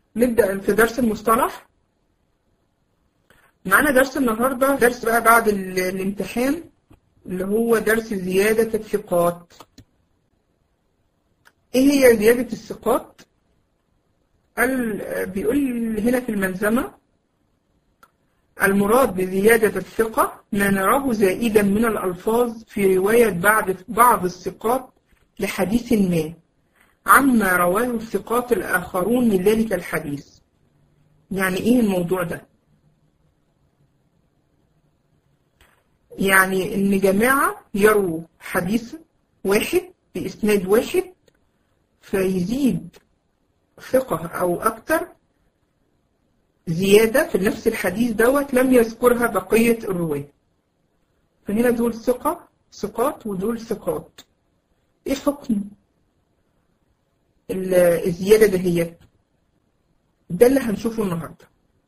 نبدأ في درس المصطلح معانا درس النهاردة درس بقى بعد ال- الامتحان اللي هو درس زيادة الثقات ايه هي زيادة الثقات قال بيقول هنا في الملزمة المراد بزيادة الثقة ما نراه زائدا من الألفاظ في رواية بعض بعض الثقات لحديث ما عما رواه الثقات الآخرون من ذلك الحديث يعني إيه الموضوع ده؟ يعني إن جماعة يروا حديث واحد بإسناد واحد فيزيد ثقة أو أكتر زيادة في نفس الحديث دوت لم يذكرها بقية الرواة فهنا دول ثقة ثقات ودول ثقات إيه حكم ال- الزيادة دهيت ده اللي هنشوفه النهاردة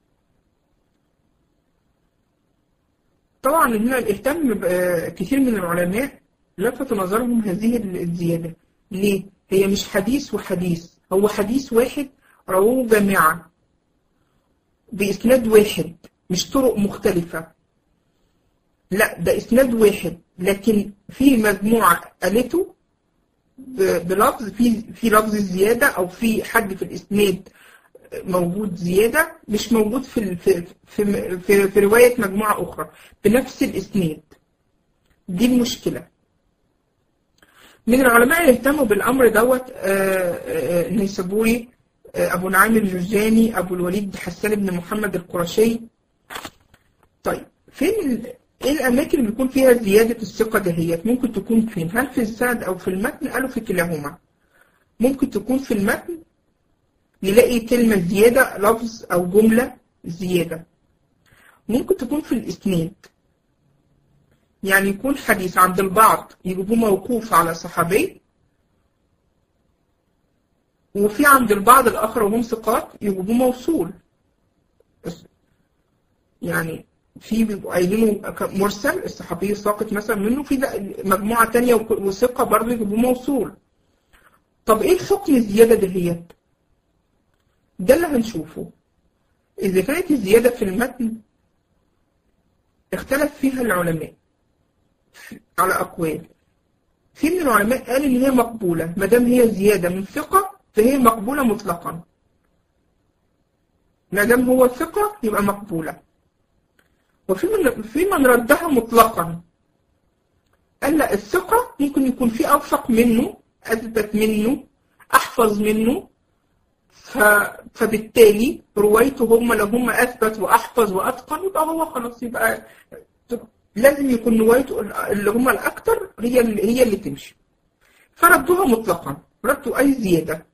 طبعا هنا اهتم ب- كتير من العلماء لفت نظرهم هذه الزيادة ليه؟ هي مش حديث وحديث هو حديث واحد رواه جماعة بإسناد واحد مش طرق مختلفة لا ده إسناد واحد لكن في مجموعة قالته ب- بلفظ في في لفظ زيادة أو في حد في الإسناد موجود زيادة مش موجود في ال- في في, في, في رواية مجموعة أخرى بنفس الإسناد دي المشكلة من العلماء اللي اهتموا بالأمر دوت آه، آه، النيسابوري آه، أبو نعيم الجرجاني أبو الوليد حسان بن محمد القرشي طيب فين ال- ايه الاماكن اللي بيكون فيها زياده الثقه دهيت ممكن تكون فين هل في السند او في المتن قالوا في كلاهما ممكن تكون في المتن نلاقي كلمه زياده لفظ او جمله زياده ممكن تكون في الاسناد يعني يكون حديث عند البعض يجيبوه موقوف على صحابي وفي عند البعض الاخر وهم ثقات يجيبوه موصول بس- يعني في بيبقوا قايلينه ك- مرسل الصحابي ساقط مثلا منه في ده- مجموعة تانية وك- وثقة برضه يجيبوه موصول طب ايه حكم الزيادة دهيت؟ ده اللي هنشوفه إذا كانت الزيادة في المتن اختلف فيها العلماء على أقوال في من العلماء قال إن هي مقبولة ما دام هي زيادة من ثقة فهي مقبولة مطلقا ما دام هو ثقة يبقى مقبولة وفي من في من ردها مطلقا قال لا الثقة ممكن يكون في أوثق منه أثبت منه أحفظ منه ف... فبالتالي روايته هم لو هم أثبت وأحفظ وأتقن يبقى هو خلاص يبقى لازم يكون روايته اللي هم الأكثر هي اللي هي اللي تمشي فردوها مطلقا ردوا أي زيادة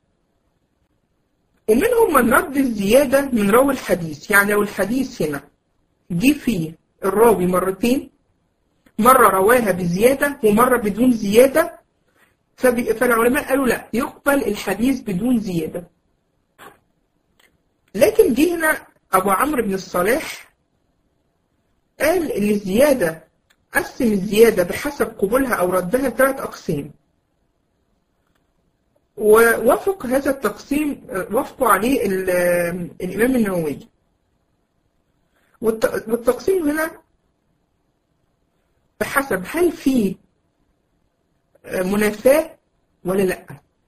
ومنهم من رد الزيادة من راوي الحديث يعني لو الحديث هنا جه فيه الراوي مرتين مرة رواها بزيادة ومرة بدون زيادة فب- فالعلماء قالوا لا يقبل الحديث بدون زيادة لكن جه هنا أبو عمرو بن الصلاح قال إن الزيادة قسم الزيادة بحسب قبولها أو ردها ثلاث أقسام ووافق هذا التقسيم وافقوا عليه ال- الإمام النووي والت- والتقسيم هنا بحسب هل في منافاة ولا لأ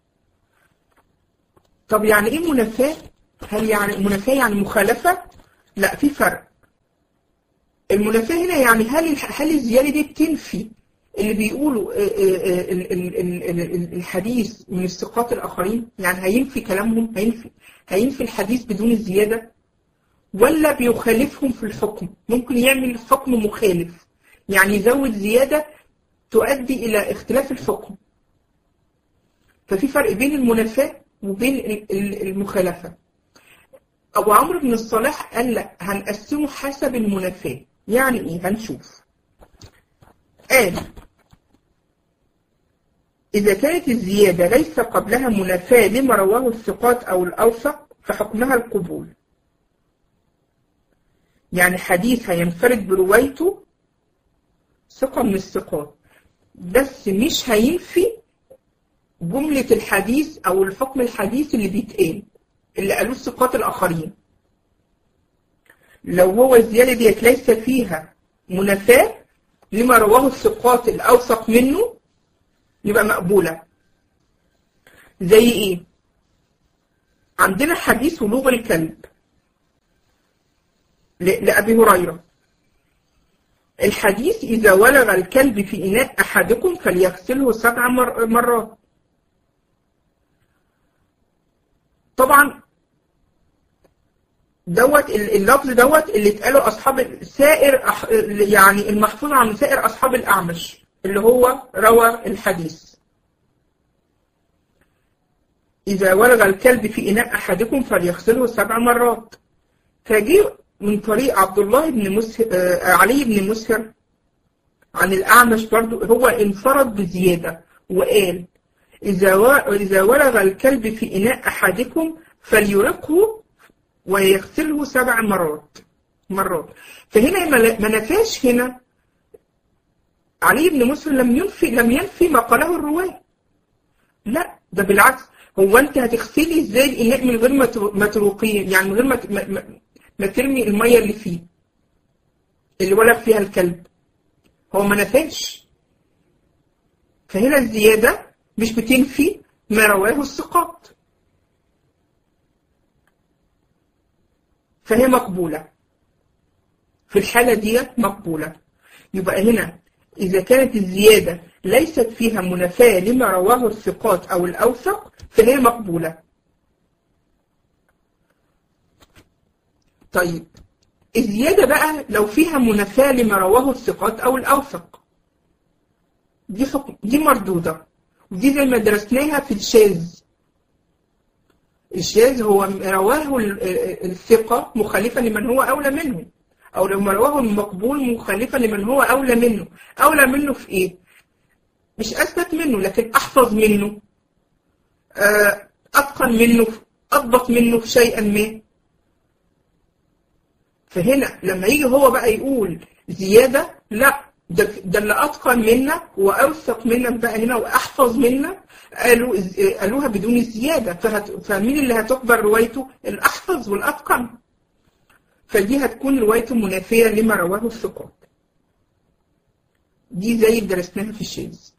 طب يعني ايه منافاة هل يعني منافاة يعني مخالفة لا في فرق المنافاة هنا يعني هل الح- هل الزيادة دي بتنفي اللي بيقولوا آه، آه، آه، ال- ال- ال- ال- ال- الحديث من الثقات الآخرين يعني هينفي كلامهم هينفي هينفي الحديث بدون الزيادة ولا بيخالفهم في الحكم ممكن يعمل حكم مخالف يعني يزود زيادة تؤدي إلى اختلاف الحكم ففي فرق بين المنافاة وبين ال- ال- المخالفة أبو عمرو بن الصلاح قال لا هنقسمه حسب المنافاة يعني إيه هنشوف قال إذا كانت الزيادة ليس قبلها منافاة لما رواه الثقات أو الأوثق فحكمها القبول يعني حديث هينفرد بروايته ثقة من الثقات بس مش هينفي جملة الحديث أو الحكم الحديث اللي بيتقال اللي قالوه الثقات الآخرين لو هو الزيادة ديت ليس فيها منافاة لما رواه الثقات الأوثق منه يبقى مقبولة زي إيه؟ عندنا حديث ولوغ الكلب لأبي هريرة الحديث إذا ولغ الكلب في إناء أحدكم فليغسله سبع مرات طبعا دوت اللفظ دوت اللي اتقاله أصحاب سائر يعني المحفوظ عن سائر أصحاب الأعمش اللي هو روى الحديث إذا ولغ الكلب في إناء أحدكم فليغسله سبع مرات فجي من طريق عبد الله بن مسهر آه علي بن مسهر عن الأعمش برضو هو انفرد بزيادة وقال إذا إذا ولغ الكلب في إناء أحدكم فليرقه ويغسله سبع مرات مرات فهنا ما نفاش هنا علي بن مسهر لم ينفي لم ينفي ما قاله الرواة لا ده بالعكس هو انت هتغسلي ازاي الاناء من غير ما تروقيه يعني من غير ما ما, ما ترمي الميه اللي فيه اللي ولغ فيها الكلب هو ما نفاش فهنا الزيادة مش بتنفي ما رواه الثقات فهي مقبولة في الحالة دي مقبولة يبقى هنا إذا كانت الزيادة ليست فيها منافاة لما رواه الثقات أو الأوثق فهي مقبولة طيب الزيادة بقى لو فيها منافاة لما رواه الثقات أو الأوثق دي حكم دي مردودة ودي زي ما درسناها في الشاذ الشاذ هو رواه الثقة مخالفا لمن هو أولى منه أو لما رواه المقبول مخالفا لمن هو أولى منه أولى منه في إيه؟ مش أثبت منه لكن أحفظ منه أتقن منه أضبط منه شيئا ما فهنا لما يجي هو بقى يقول زيادة لا ده, ده اللي أتقن منك وأوثق منك بقى هنا وأحفظ منك قالوا قالوها بدون الزيادة فهت فمين اللي هتقبل روايته الأحفظ والأتقن فدي هتكون روايته منافية لما رواه الثقات دي زي اللي درسناها في الشيز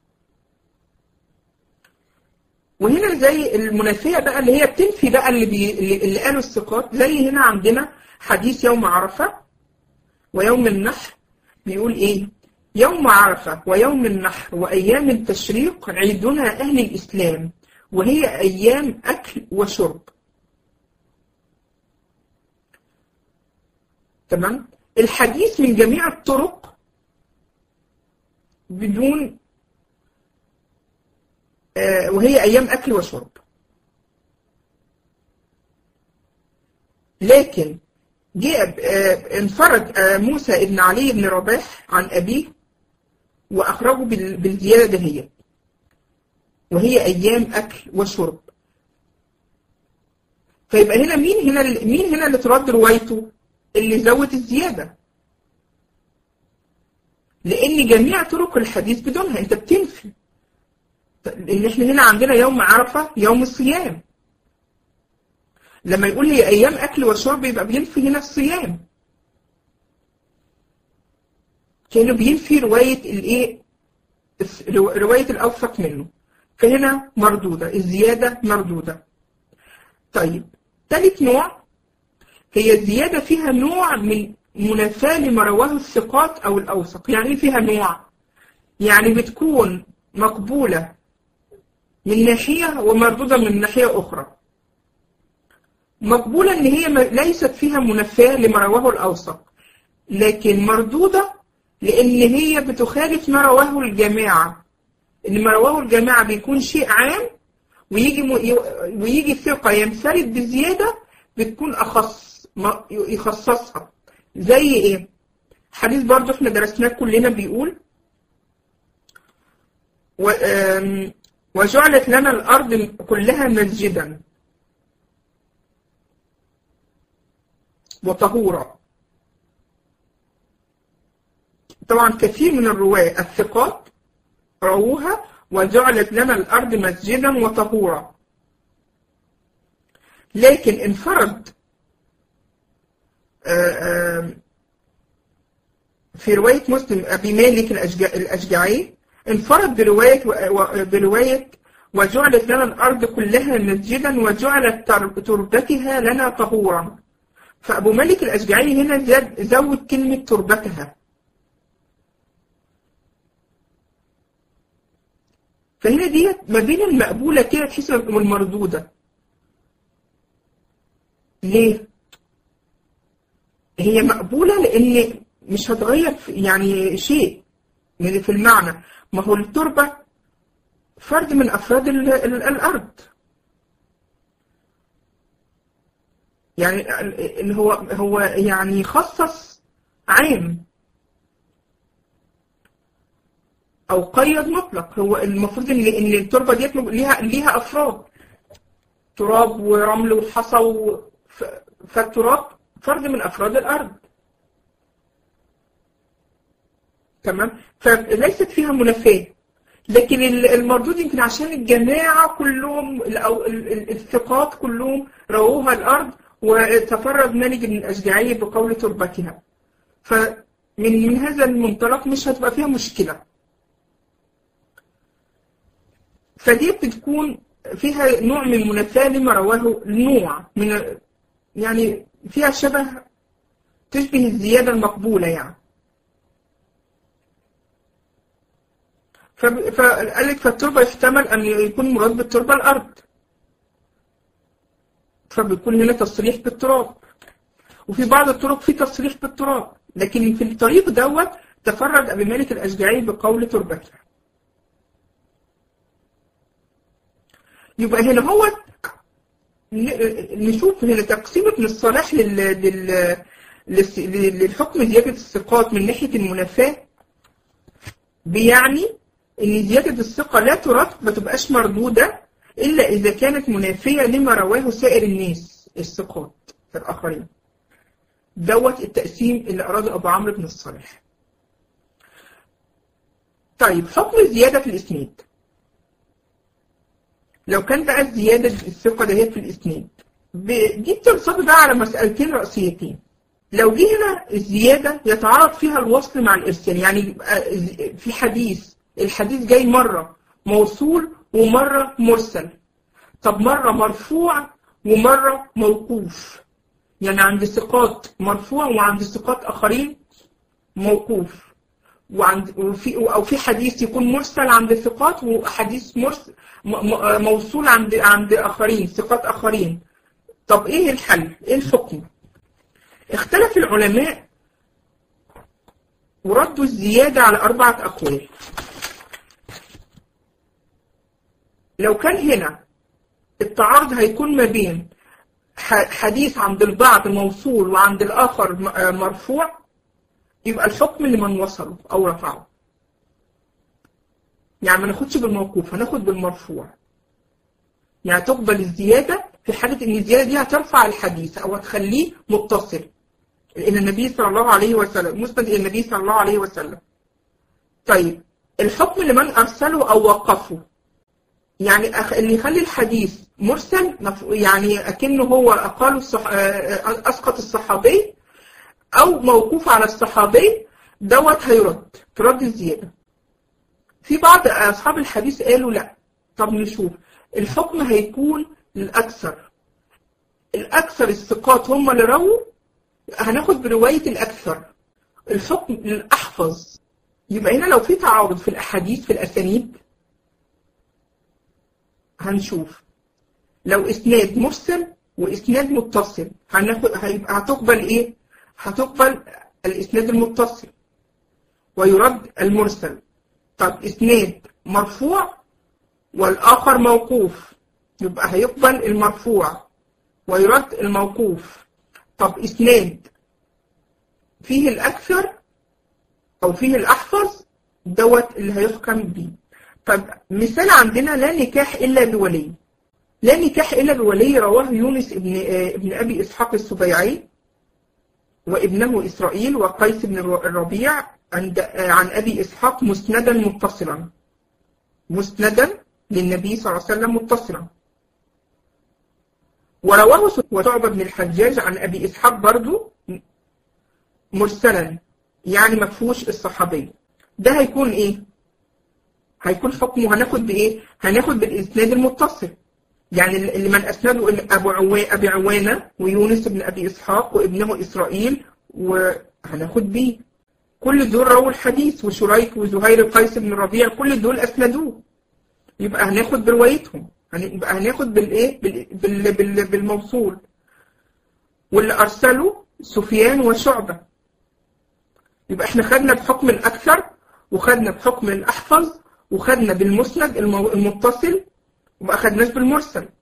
وهنا زي المنافية بقى اللي هي بتنفي بقى اللي, بي اللي قالوا الثقات زي هنا عندنا حديث يوم عرفة ويوم النحر بيقول ايه يوم عرفة ويوم النحر وأيام التشريق عيدنا أهل الإسلام وهي أيام أكل وشرب تمام الحديث من جميع الطرق بدون آه وهي أيام أكل وشرب لكن جاء انفرد موسى ابن علي بن رباح عن أبيه وأخرجه بالزيادة دهية وهي أيام أكل وشرب فيبقى هنا مين هنا مين هنا اللي ترد روايته اللي زود الزيادة لأن جميع طرق الحديث بدونها أنت بتنفي لأن احنا هنا عندنا يوم عرفة يوم الصيام لما يقول لي أيام أكل وشرب يبقى بينفي هنا الصيام كأنه بينفي رواية الإيه رواية الأوثق منه فهنا مردودة الزيادة مردودة طيب ثالث نوع هي الزيادة فيها نوع من منافاة لما رواه الثقات أو الأوثق يعني فيها نوع يعني بتكون مقبولة من ناحية ومردودة من ناحية أخرى مقبولة إن هي ليست فيها منافاة لما رواه الأوثق لكن مردودة لأن هي بتخالف ما رواه الجماعة إن ما رواه الجماعة بيكون شيء عام ويجي م... ويجي ثقة ينفرد بزيادة بتكون أخص ما يخصصها زي إيه؟ حديث برضو احنا درسناه كلنا بيقول و... وجعلت لنا الأرض كلها مسجدا وطهورا طبعا كثير من الرواة الثقات رووها وجعلت لنا الأرض مسجدا وطهورا لكن انفرد في رواية مسلم أبي مالك الأشجعي انفرد برواية برواية وجعلت لنا الأرض كلها مسجدا وجعلت تربتها لنا طهورا فأبو مالك الأشجعي هنا زاد زود كلمة تربتها فهنا ديت ما بين المقبولة كده تحس والمردودة ليه؟ هي مقبولة لأن مش هتغير يعني شيء في المعنى ما هو التربة فرد من أفراد الأرض يعني اللي هو هو يعني خصص عام او قيد مطلق هو المفروض ان ان التربه ديت ليها ليها افراد تراب ورمل وحصى و... فالتراب فرد من افراد الارض تمام فليست فيها منافاه لكن المردود يمكن عشان الجماعه كلهم او الثقات كلهم رووها الارض وتفرد مالك بن الاشجعي بقول تربتها فمن من هذا المنطلق مش هتبقى فيها مشكله فدي بتكون فيها نوع من المنافاة لما رواه نوع من يعني فيها شبه تشبه الزيادة المقبولة يعني فقال لك فالتربة يحتمل أن يكون مراد بالتربة الأرض فبيكون هنا تصريح بالتراب وفي بعض الطرق في تصريح بالتراب لكن في الطريق دوت تفرد أبي مالك الأشجعي بقول تربته يبقى هنا هو نشوف هنا تقسيم ابن الصلاح لل... لل... للحكم زيادة الثقات من ناحية المنافاة بيعني ان زيادة الثقة لا ترد ما تبقاش مردودة الا اذا كانت منافية لما رواه سائر الناس الثقات الآخرين دوت التقسيم اللي أراده أبو عمرو بن الصالح طيب حكم الزيادة في الإسناد لو كان بقى الزيادة الثقة دهيت في الإسناد دي بتنصب بقى على مسألتين رئيسيتين لو جه هنا الزيادة يتعارض فيها الوصل مع الإرسال يعني في حديث الحديث جاي مرة موصول ومرة مرسل طب مرة مرفوع ومرة موقوف يعني عند ثقات مرفوع وعند ثقات آخرين موقوف وعند وفي او في حديث يكون مرسل عند الثقات وحديث مرسل موصول عند عند اخرين ثقات اخرين طب ايه الحل ايه الحكم اختلف العلماء وردوا الزيادة على أربعة أقوال لو كان هنا التعارض هيكون ما بين حديث عند البعض موصول وعند الآخر مرفوع يبقى الحكم لمن وصله أو رفعه يعني ما ناخدش بالموقوف هناخد بالمرفوع يعني تقبل الزيادة في حالة إن الزيادة دي هترفع الحديث أو هتخليه متصل لأن النبي صلى الله عليه وسلم مسند إلى النبي صلى الله عليه وسلم طيب الحكم لمن أرسله أو وقفه يعني اللي يخلي الحديث مرسل يعني أكنه هو أقال الصح... أسقط الصحابي أو موقوف على الصحابي دوت هيرد ترد الزيادة في بعض أصحاب الحديث قالوا لا طب نشوف الحكم هيكون للأكثر الأكثر الثقات هم اللي رووا هناخد برواية الأكثر الحكم للأحفظ يبقى هنا لو في تعارض في الأحاديث في الأسانيد هنشوف لو إسناد مرسل وإسناد متصل هناخد هيبقى هتقبل إيه؟ هتقبل الإسناد المتصل ويرد المرسل طب إسناد مرفوع والآخر موقوف يبقى هيقبل المرفوع ويرد الموقوف طب إسناد فيه الأكثر أو فيه الأحفظ دوت اللي هيحكم بيه طب مثال عندنا لا نكاح إلا بولي لا نكاح إلا بولي رواه يونس ابن, ابن أبي إسحاق السبيعي وابنه إسرائيل وقيس بن الربيع عند عن أبي إسحاق مسندا متصلا مسندا للنبي صلى الله عليه وسلم متصلا ورواه وشعبة بن الحجاج عن أبي إسحاق برضو مرسلا يعني ما فيهوش الصحابية ده هيكون إيه؟ هيكون حكمه هناخد بإيه؟ هناخد بالإسناد المتصل يعني اللي من أسنده أبو عوانة أبي عوانة ويونس بن أبي إسحاق وابنه إسرائيل وهناخد بيه كل دول رووا الحديث وشريك وزهير قيس بن الربيع كل دول أسندوه يبقى هناخد بروايتهم يبقى هناخد بالايه بال... بال... بال... بالموصول واللي ارسلوا سفيان وشعبة يبقى احنا خدنا بحكم الاكثر وخدنا بحكم الاحفظ وخدنا بالمسند المو... المتصل وما اخدناش بالمرسل